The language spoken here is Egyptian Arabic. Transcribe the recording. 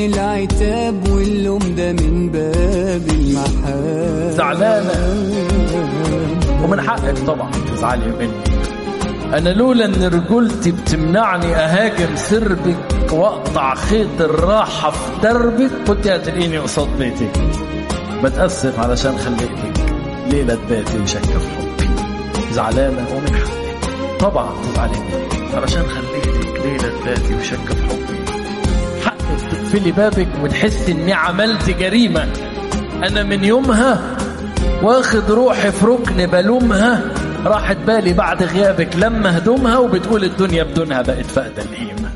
العتاب واللوم ده من باب المحبة زعلانة ومن حقك طبعا تزعلي مني أنا لولا إن رجولتي بتمنعني أهاجم سربك وأقطع خيط الراحة في دربك كنت هتلاقيني قصاد بيتك بتأسف علشان خليتك ليلة باتي وشكة في حبي زعلانة ومن حقك طبعا تزعلي مني علشان خليتك ليلة باتي وشكة في حبي حقك تقفلي بابك وتحسي إني عملت جريمة أنا من يومها واخد روحي في ركن بلومها راحت بالي بعد غيابك لما هدومها وبتقول الدنيا بدونها بقت فاقدة القيمة